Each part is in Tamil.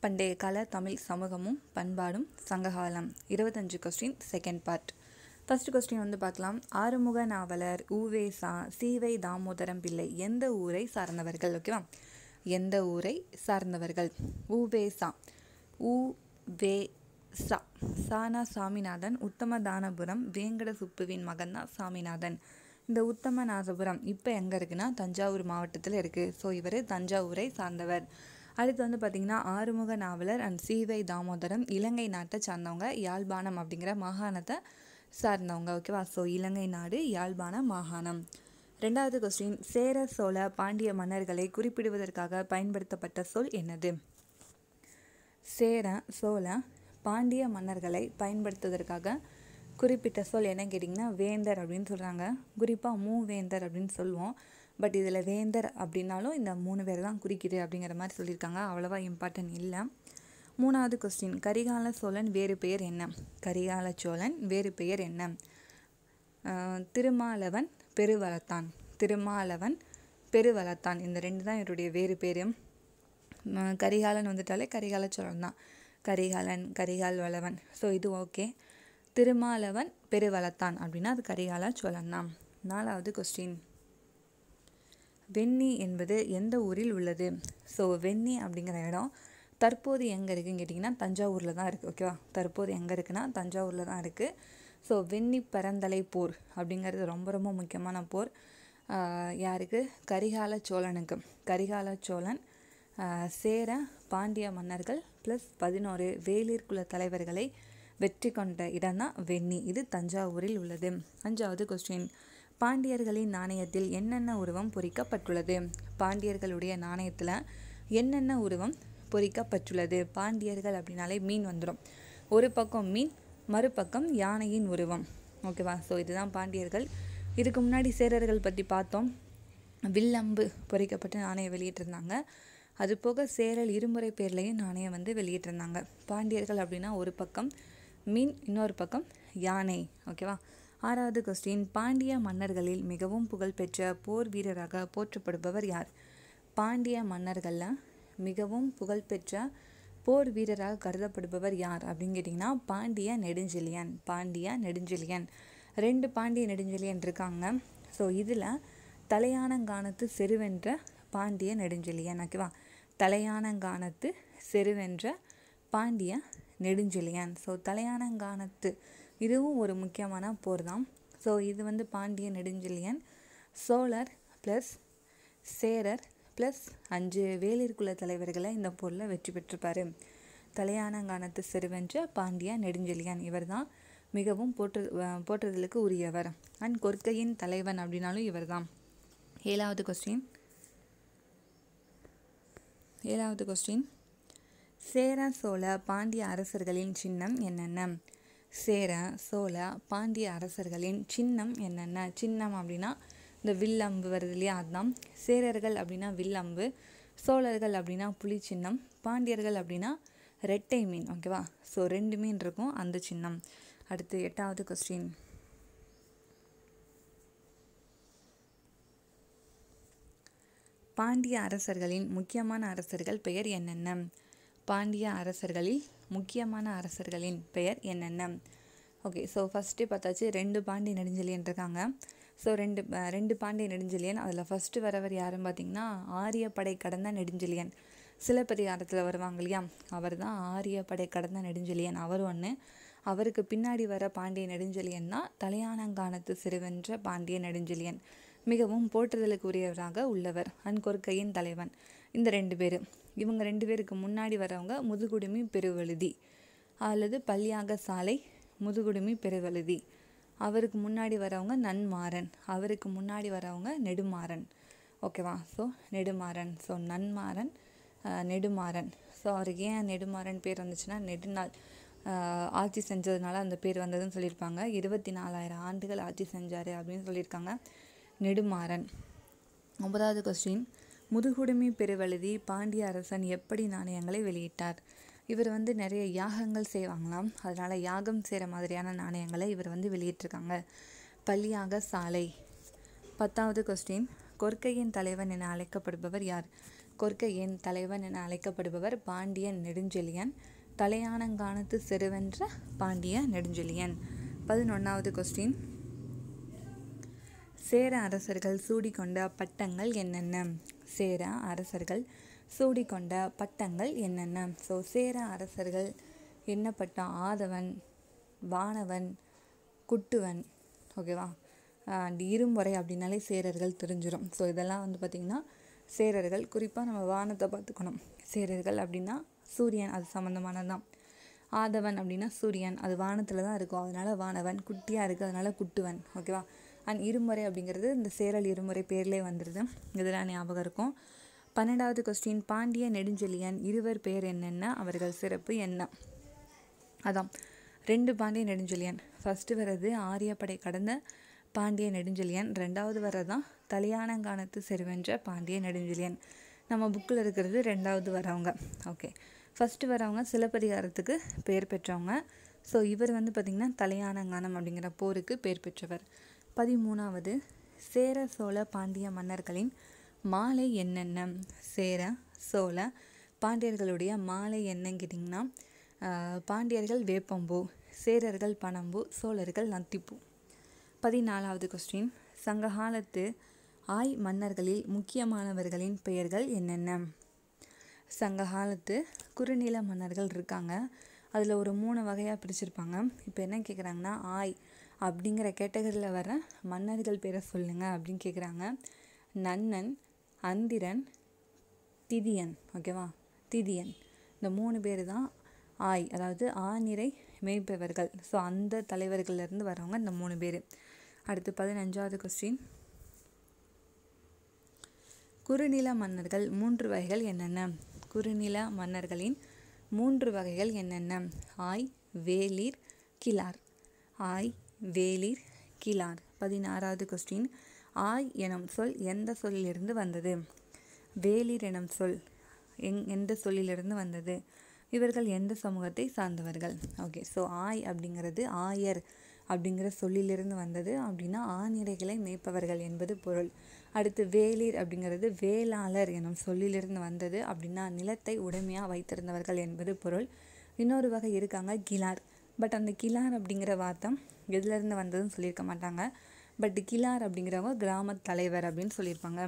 பண்டைய கால தமிழ் சமூகமும் பண்பாடும் சங்ககாலம் இருபத்தஞ்சு question second part first question வந்து பார்க்கலாம் ஆறுமுக நாவலர் ஊவேசா சீவை தாமோதரம் பிள்ளை எந்த ஊரை சார்ந்தவர்கள் ஓகேவா எந்த ஊரை சார்ந்தவர்கள் ஊவேசா ஊ வே சா சானா சாமிநாதன் உத்தமதானபுரம் வேங்கட சுப்புவின் மகன் தான் சாமிநாதன் இந்த உத்தமநாதபுரம் இப்போ எங்கே இருக்குன்னா தஞ்சாவூர் மாவட்டத்தில் இருக்குது ஸோ இவர் தஞ்சாவூரை சார்ந்தவர் அடுத்து வந்து பார்த்திங்கன்னா ஆறுமுக நாவலர் அண்ட் சீவை தாமோதரம் இலங்கை நாட்டை சார்ந்தவங்க யாழ்ப்பாணம் அப்படிங்கிற மாகாணத்தை சார்ந்தவங்க ஓகேவா ஸோ இலங்கை நாடு யாழ்ப்பாண மாகாணம் ரெண்டாவது கொஸ்டின் சேர சோழ பாண்டிய மன்னர்களை குறிப்பிடுவதற்காக பயன்படுத்தப்பட்ட சொல் என்னது சேர சோழ பாண்டிய மன்னர்களை பயன்படுத்துவதற்காக குறிப்பிட்ட சொல் என்ன கேட்டிங்கன்னா வேந்தர் அப்படின்னு சொல்கிறாங்க குறிப்பாக மூவேந்தர் அப்படின்னு சொல்லுவோம் பட் இதில் வேந்தர் அப்படின்னாலும் இந்த மூணு பேர் தான் குறிக்குது அப்படிங்கிற மாதிரி சொல்லியிருக்காங்க அவ்வளோவா இம்பார்ட்டன்ட் இல்லை மூணாவது கொஸ்டின் கரிகால சோழன் வேறு பெயர் என்ன கரிகால சோழன் வேறு பெயர் என்ன ஆஹ் திருமாலவன் பெருவளத்தான் திருமாலவன் பெருவளத்தான் இந்த ரெண்டு தான் இவருடைய வேறு பேர் ம- கரிகாலன் வந்துட்டாலே கரிகால சோழன் தான் கரிகாலன் கரிகால் வளவன் ஸோ இது ஓகே திருமாலவன் பெருவளத்தான் அப்படின்னா அது கரிகால சோழன் தான் நாலாவது கொஸ்டின் வெண்ணி என்பது எந்த ஊரில் உள்ளது ஸோ வெண்ணி அப்படிங்கிற இடம் தற்போது எங்கே இருக்குன்னு கேட்டிங்கன்னா தஞ்சாவூரில் தான் இருக்குது ஓகேவா தற்போது எங்கே இருக்குன்னா தஞ்சாவூரில் தான் இருக்குது ஸோ வெண்ணி பரந்தலை போர் அப்படிங்கிறது ரொம்ப ரொம்ப முக்கியமான போர் ஆஹ் யாருக்கு கரிகால சோழனுக்கு கரிகால சோழன் ஆஹ் சேர பாண்டிய மன்னர்கள் ப்ளஸ் பதினோரு வேளிர் குல தலைவர்களை வெற்றி கொண்ட இடம்தான் வெண்ணி இது தஞ்சாவூரில் உள்ளது அஞ்சாவது கொஸ்டின் பாண்டியர்களின் நாணயத்தில் என்னென்ன உருவம் பொறிக்கப்பட்டுள்ளது பாண்டியர்களுடைய நாணயத்தில் என்னென்ன உருவம் பொறிக்கப்பட்டுள்ளது பாண்டியர்கள் அப்படின்னாலே மீன் வந்துடும் ஒரு பக்கம் மீன் மறுபக்கம் யானையின் உருவம் ஓகேவா ஸோ இதுதான் பாண்டியர்கள் இதுக்கு முன்னாடி சேரர்கள் பற்றி பார்த்தோம் வில்லம்பு பொறிக்கப்பட்டு நாணயம் வெளியிட்டிருந்தாங்க அது போக சேரல் இருமுறை பேர்லையும் நாணயம் வந்து வெளியிட்டிருந்தாங்க பாண்டியர்கள் அப்படின்னா ஒரு பக்கம் மீன் இன்னொரு பக்கம் யானை ஓகேவா ஆறாவது கொஸ்டின் பாண்டிய மன்னர்களில் மிகவும் புகழ்பெற்ற போர் வீரராக போற்றப்படுபவர் யார் பாண்டிய மன்னர்களில் மிகவும் புகழ்பெற்ற போர் வீரராக கருதப்படுபவர் யார் அப்படின்னு கேட்டிங்கன்னா பாண்டிய நெடுஞ்செழியன் பாண்டிய நெடுஞ்செழியன் ரெண்டு பாண்டிய நெடுஞ்செழியன் இருக்காங்க ஸோ இதில் தலையானங்கானத்து செருவென்ற பாண்டிய நெடுஞ்செழியன் ஓகேவா தலையானங்கானத்து செருவென்ற பாண்டிய நெடுஞ்செழியன் ஸோ தலையானங்கானத்து இதுவும் ஒரு முக்கியமான போர் தான் ஸோ இது வந்து பாண்டிய நெடுஞ்செழியன் சோழர் ப்ளஸ் சேரர் ப்ளஸ் அஞ்சு வேளிர் குல தலைவர்களை இந்த போரில் வெற்றி பெற்றிருப்பார் தலையானங்கானத்து செருவென்ற பாண்டிய நெடுஞ்செழியன் இவர்தான் மிகவும் போற்று அஹ் போற்றுதலுக்கு உரியவர் அண்ட் கொற்கையின் தலைவன் அப்படின்னாலும் இவர்தான் ஏழாவது கொஸ்டின் ஏழாவது கொஸ்டின் சேர சோழ பாண்டிய அரசர்களின் சின்னம் என்னென்ன சேர சோழ பாண்டிய அரசர்களின் சின்னம் என்னென்ன சின்னம் அப்படின்னா இந்த வில்லம்பு வருது இல்லையா அதுதான் சேரர்கள் அப்படின்னா வில்லம்பு சோழர்கள் அப்படின்னா புலி சின்னம் பாண்டியர்கள் அப்படின்னா ரெட்டை மீன் ஓகேவா ஸோ ரெண்டு மீன் இருக்கும் அந்த சின்னம் அடுத்து எட்டாவது கொஸ்டின் பாண்டிய அரசர்களின் முக்கியமான அரசர்கள் பெயர் என்னென்ன பாண்டிய அரசர்களில் முக்கியமான அரசர்களின் பெயர் என்னென்ன ஓகே ஸோ ஃபஸ்ட்டு பார்த்தாச்சு ரெண்டு பாண்டிய நெடுஞ்செழியன் இருக்காங்க ஸோ ரெண்டு அஹ், ரெண்டு பாண்டிய நெடுஞ்செழியன் அதில் ஃபஸ்ட்டு வரவர் யாருன்னு பார்த்தீங்கன்னா ஆரியப்படை கடந்த நெடுஞ்செழியன் சிலப்பதிகாரத்தில் வருவாங்க இல்லையா அவர் தான் ஆரியப்படை கடந்த நெடுஞ்செழியன் அவர் ஒன்று அவருக்கு பின்னாடி வர பாண்டிய நெடுஞ்செழியன் தான் தலையானங்கானத்து சிறுவென்ற பாண்டிய நெடுஞ்செழியன் மிகவும் போற்றுதலுக்கு உரியவராக உள்ளவர் அன்கொற்கையின் தலைவன் இந்த ரெண்டு பேர் இவங்க ரெண்டு பேருக்கு முன்னாடி வரவங்க முதுகுடுமி பெருவழுதி அல்லது பல்யாக சாலை முதுகுடுமி பெருவழுதி அவருக்கு முன்னாடி வரவங்க நன்மாறன் அவருக்கு முன்னாடி வரவங்க நெடுமாறன் ஓகேவா ஸோ நெடுமாறன் ஸோ நன்மாறன் ஆஹ், நெடுமாறன் ஸோ அவருக்கு ஏன் நெடுமாறன் பேர் வந்துச்சுன்னா நெடுநாள் ஆஹ், ஆட்சி செஞ்சதுனால அந்த பேர் வந்ததுன்னு சொல்லியிருப்பாங்க இருபத்தி நாலாயிரம் ஆண்டுகள் ஆட்சி செஞ்சார் அப்படின்னு சொல்லியிருக்காங்க நெடுமாறன் ஒன்பதாவது கொஸ்டின் முதுகுடுமி பெருவழுதி பாண்டிய அரசன் எப்படி நாணயங்களை வெளியிட்டார் இவர் வந்து நிறைய யாகங்கள் செய்வாங்களாம் அதனால யாகம் செய்கிற மாதிரியான நாணயங்களை இவர் வந்து வெளியிட்டிருக்காங்க பள்ளியாக சாலை பத்தாவது கொஸ்டின் கொற்கையின் தலைவன் என அழைக்கப்படுபவர் யார் கொற்கையின் தலைவன் என அழைக்கப்படுபவர் பாண்டியன் நெடுஞ்செழியன் தலையானங்கானத்து செருவென்ற பாண்டிய நெடுஞ்செழியன் பதினொன்றாவது கொஸ்டின் சேர அரசர்கள் சூடிக்கொண்ட பட்டங்கள் என்னென்ன சேர அரசர்கள் சூடிக்கொண்ட பட்டங்கள் என்னென்ன ஸோ சேர அரசர்கள் என்ன பட்டம் ஆதவன் வானவன் குட்டுவன் ஓகேவா அண்ட் இரும்பொறை அப்படின்னாலே சேரர்கள் தெரிஞ்சிடும் ஸோ இதெல்லாம் வந்து பார்த்திங்கன்னா சேரர்கள் குறிப்பாக நம்ம வானத்தை பார்த்துக்கணும் சேரர்கள் அப்படின்னா சூரியன் அது சம்மந்தமானது தான் ஆதவன் அப்படின்னா சூரியன் அது வானத்தில் தான் இருக்கும் அதனால வானவன் குட்டியாக இருக்குது அதனால குட்டுவன் ஓகேவா அண்ட் இருமுறை அப்படிங்கிறது இந்த சேரல் இருமுறை பேர்லேயே வந்துடுது இதெல்லாம் ஞாபகம் இருக்கும் பன்னெண்டாவது கொஸ்டின் பாண்டிய நெடுஞ்செழியன் இருவர் பெயர் என்னென்ன அவர்கள் சிறப்பு என்ன அதான் ரெண்டு பாண்டிய நெடுஞ்செழியன் ஃபஸ்ட்டு வர்றது ஆரியப்படை கடந்த பாண்டிய நெடுஞ்செழியன் ரெண்டாவது வர்றதான் தலையானங்கானத்து செருவென்ற பாண்டிய நெடுஞ்செழியன் நம்ம புக்கில் இருக்கிறது ரெண்டாவது வரவங்க ஓகே ஃபஸ்ட்டு வரவங்க சிலப்பதிகாரத்துக்கு பெயர் பெற்றவங்க ஸோ இவர் வந்து பார்த்திங்கன்னா தலையானங்கானம் அப்படிங்கிற போருக்கு பெயர் பெற்றவர் பதிமூணாவது சேர சோழ பாண்டிய மன்னர்களின் மாலை என்னென்ன சேர சோழ பாண்டியர்களுடைய மாலை என்னன்னு கேட்டிங்கன்னா பாண்டியர்கள் வேப்பம்பூ சேரர்கள் பனம்பூ சோழர்கள் நத்திப்பூ பதினாலாவது கொஸ்டின் சங்ககாலத்து ஆய் மன்னர்களில் முக்கியமானவர்களின் பெயர்கள் என்னென்ன சங்க காலத்து குறுநில மன்னர்கள் இருக்காங்க அதில் ஒரு மூணு வகையாக பிரிச்சிருப்பாங்க இப்போ என்ன கேட்குறாங்கன்னா ஆய் அப்படிங்கிற கேட்டகரியில் வர மன்னர்கள் பேரை சொல்லுங்க அப்படின்னு கேட்குறாங்க நன்னன் அந்திரன் திதியன் ஓகேவா திதியன் இந்த மூணு பேர் தான் ஆய் அதாவது ஆநிறை மேய்ப்பவர்கள் ஸோ அந்த தலைவர்கள்லேருந்து வரவங்க இந்த மூணு பேர் அடுத்து பதினஞ்சாவது கொஸ்டின் குறுநில மன்னர்கள் மூன்று வகைகள் என்னென்ன குறுநில மன்னர்களின் மூன்று வகைகள் என்னென்ன ஆய் வேளிர் கிளார் ஆய் வேளிர் கிளார் பதினாறாவது கொஸ்டின் ஆய் எனும் சொல் எந்த சொல்லிலிருந்து வந்தது வேளிர் எனும் சொல் எங் எந்த சொல்லிலிருந்து வந்தது இவர்கள் எந்த சமூகத்தை சார்ந்தவர்கள் ஓகே ஸோ ஆய் அப்படிங்கிறது ஆயர் அப்படிங்கிற சொல்லிலிருந்து வந்தது அப்படின்னா ஆணிரைகளை மேய்ப்பவர்கள் என்பது பொருள் அடுத்து வேளிர் அப்படிங்கிறது வேளாளர் எனும் சொல்லிலிருந்து வந்தது அப்படின்னா நிலத்தை உடைமையாக வைத்திருந்தவர்கள் என்பது பொருள் இன்னொரு வகை இருக்காங்க கிலார் பட் அந்த கிலார் அப்படிங்கிற வார்த்தை எதுலேருந்து வந்ததுன்னு சொல்லியிருக்க மாட்டாங்க பட் கிலார் அப்படிங்கிறவங்க கிராம தலைவர் அப்படின்னு சொல்லியிருப்பாங்க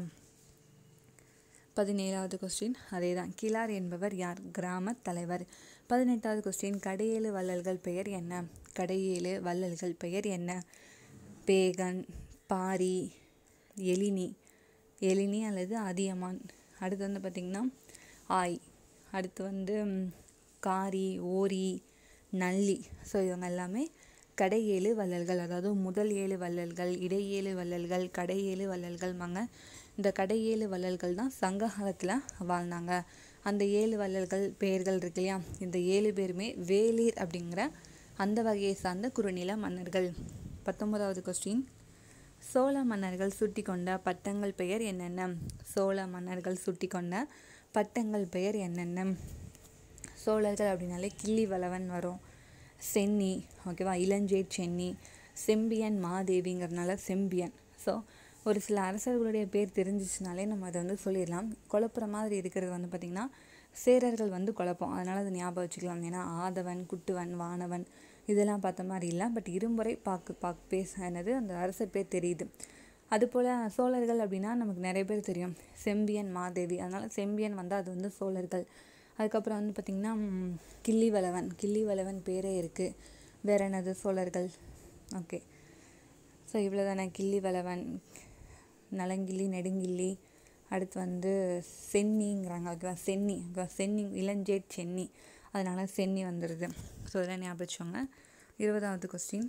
பதினேழாவது கொஸ்டின் அதே தான் கிலார் என்பவர் யார் கிராம தலைவர் பதினெட்டாவது கொஸ்டின் கடையேழு வள்ளல்கள் பெயர் என்ன கடையேழு வள்ளல்கள் பெயர் என்ன பேகன் பாரி எலினி எலினி அல்லது அதியமான் அடுத்து வந்து பார்த்திங்கன்னா ஆய் அடுத்து வந்து காரி ஓரி நல்லி ஸோ இவங்க எல்லாமே கடை ஏழு வள்ளல்கள் அதாவது முதல் ஏழு வள்ளல்கள் இடை ஏழு வள்ளல்கள் கடை ஏழு வள்ளல்கள் வாங்க இந்த கடை ஏழு வள்ளல்கள் தான் சங்க காலத்தில் வாழ்ந்தாங்க அந்த ஏழு வள்ளல்கள் பெயர்கள் இருக்கு இல்லையா இந்த ஏழு பேருமே வேளிர் அப்படிங்கிற அந்த வகையை சார்ந்த குறுநில மன்னர்கள் பத்தொன்பதாவது கொஸ்டின் சோழ மன்னர்கள் சுட்டி கொண்ட பட்டங்கள் பெயர் என்னென்ன சோழ மன்னர்கள் சுட்டி கொண்ட பட்டங்கள் பெயர் என்னென்ன சோழர்கள் அப்படின்னாலே கிள்ளி வளவன் வரும் சென்னி ஓகேவா இளஞ்சேட் சென்னி செம்பியன் மாதேவிங்கிறதுனால செம்பியன் ஸோ ஒரு சில அரசர்களுடைய பேர் தெரிஞ்சிச்சுனாலே நம்ம அதை வந்து சொல்லிடலாம் குழப்புற மாதிரி இருக்கிறது வந்து பார்த்திங்கன்னா சேரர்கள் வந்து குழப்பம் அதனால் அதை ஞாபகம் வச்சுக்கலாம் ஏன்னா ஆதவன் குட்டுவன் வானவன் இதெல்லாம் பார்த்த மாதிரி இல்லை பட் இருமுறை பார்க்க பார்க்க பேச என்னது அந்த அரசர் பேர் தெரியுது அதுபோல் சோழர்கள் அப்படின்னா நமக்கு நிறைய பேர் தெரியும் செம்பியன் மாதேவி அதனால் செம்பியன் வந்தால் அது வந்து சோழர்கள் அதுக்கப்புறம் வந்து பார்த்திங்கன்னா கிள்ளி வளவன் கிள்ளி வளவன் பேரே இருக்குது வேறு என்னது சோழர்கள் ஓகே ஸோ இவ்வளோ தானே கிள்ளி வளவன் நலங்கிள்ளி நெடுங்கிள்ளி அடுத்து வந்து சென்னிங்கிறாங்க ஓகேவா சென்னி ஓகேவா சென்னி இளஞ்சேட் சென்னி அதனால் சென்னி வந்துடுது ஸோ இதெல்லாம் ஞாபகம் வச்சுக்கோங்க இருபதாவது கொஸ்டின்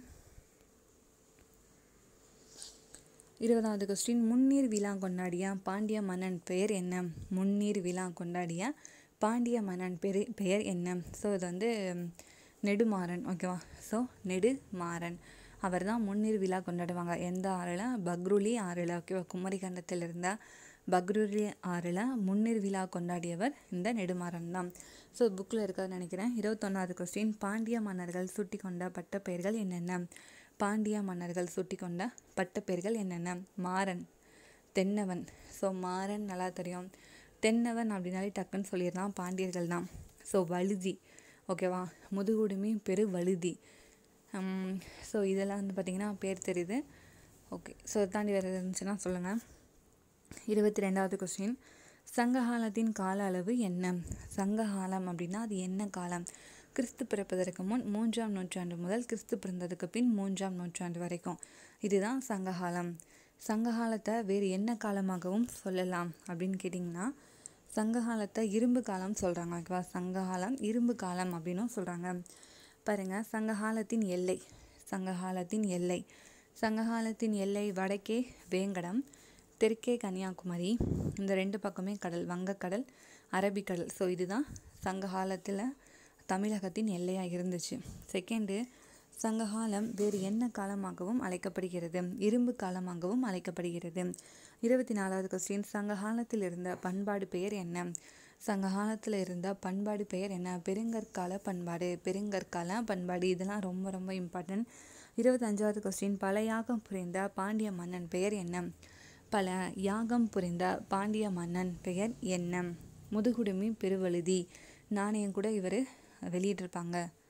இருபதாவது கொஸ்டின் முன்னீர் விழா கொண்டாடிய பாண்டிய மன்னன் பெயர் என்ன முன்னீர் விழா கொண்டாடிய பாண்டிய மன்னன் பெரு பெயர் என்ன ஸோ இது வந்து நெடுமாறன் ஓகேவா ஸோ நெடுமாறன் அவர் தான் முன்னீர் விழா கொண்டாடுவாங்க எந்த ஆறில் பக்ருலி ஆறில் ஓகேவா குமரி கண்டத்தில் இருந்த பக்ருலி ஆறில் முன்னீர் விழா கொண்டாடியவர் இந்த நெடுமாறன் தான் ஸோ புக்கில் இருக்காதுன்னு நினைக்கிறேன் இருபத்தொன்னாவது கொஸ்டின் பாண்டிய மன்னர்கள் சுட்டி கொண்ட பட்ட பெயர்கள் என்னென்ன பாண்டிய மன்னர்கள் சுட்டி கொண்ட பட்ட பெயர்கள் என்னென்ன மாறன் தென்னவன் ஸோ மாறன் நல்லா தெரியும் தென்னவன் அப்படின்னாலே டக்குன்னு சொல்லிடலாம் பாண்டியர்கள் தான் ஸோ வழுதி ஓகேவா முதுகுடுமி பெரு வழுதி ஸோ இதெல்லாம் வந்து பார்த்திங்கன்னா பேர் தெரியுது ஓகே ஸோ தாண்டி வேறு இருந்துச்சுன்னா சொல்லுங்கள் இருபத்தி ரெண்டாவது கொஸ்டின் சங்ககாலத்தின் கால அளவு என்ன சங்ககாலம் அப்படின்னா அது என்ன காலம் கிறிஸ்து பிறப்பதற்கு முன் மூன்றாம் நூற்றாண்டு முதல் கிறிஸ்து பிறந்ததுக்கு பின் மூன்றாம் நூற்றாண்டு வரைக்கும் இதுதான் சங்ககாலம் சங்ககாலத்தை வேறு என்ன காலமாகவும் சொல்லலாம் அப்படின்னு கேட்டிங்கன்னா சங்ககாலத்தை இரும்பு காலம் சொல்கிறாங்க ஓகேவா சங்ககாலம் இரும்பு காலம் அப்படின்னும் சொல்கிறாங்க பாருங்கள் சங்ககாலத்தின் எல்லை சங்ககாலத்தின் எல்லை சங்ககாலத்தின் எல்லை வடக்கே வேங்கடம் தெற்கே கன்னியாகுமரி இந்த ரெண்டு பக்கமே கடல் வங்கக்கடல் அரபிக்கடல் ஸோ இதுதான் சங்ககாலத்தில் தமிழகத்தின் எல்லையாக இருந்துச்சு செகண்டு சங்ககாலம் வேறு என்ன காலமாகவும் அழைக்கப்படுகிறது இரும்பு காலமாகவும் அழைக்கப்படுகிறது இருபத்தி நாலாவது கொஸ்டின் சங்ககாலத்தில் இருந்த பண்பாடு பெயர் என்ன சங்ககாலத்தில் இருந்த பண்பாடு பெயர் என்ன பெருங்கற்கால பண்பாடு பெருங்கற்கால பண்பாடு இதெல்லாம் ரொம்ப ரொம்ப இம்பார்ட்டன்ட் இருபத்தஞ்சாவது கொஸ்டின் பல யாகம் புரிந்த பாண்டிய மன்னன் பெயர் என்ன பல யாகம் புரிந்த பாண்டிய மன்னன் பெயர் என்ன முதுகுடுமி பெருவழுதி நாணயம் கூட இவர் வெளியிட்டிருப்பாங்க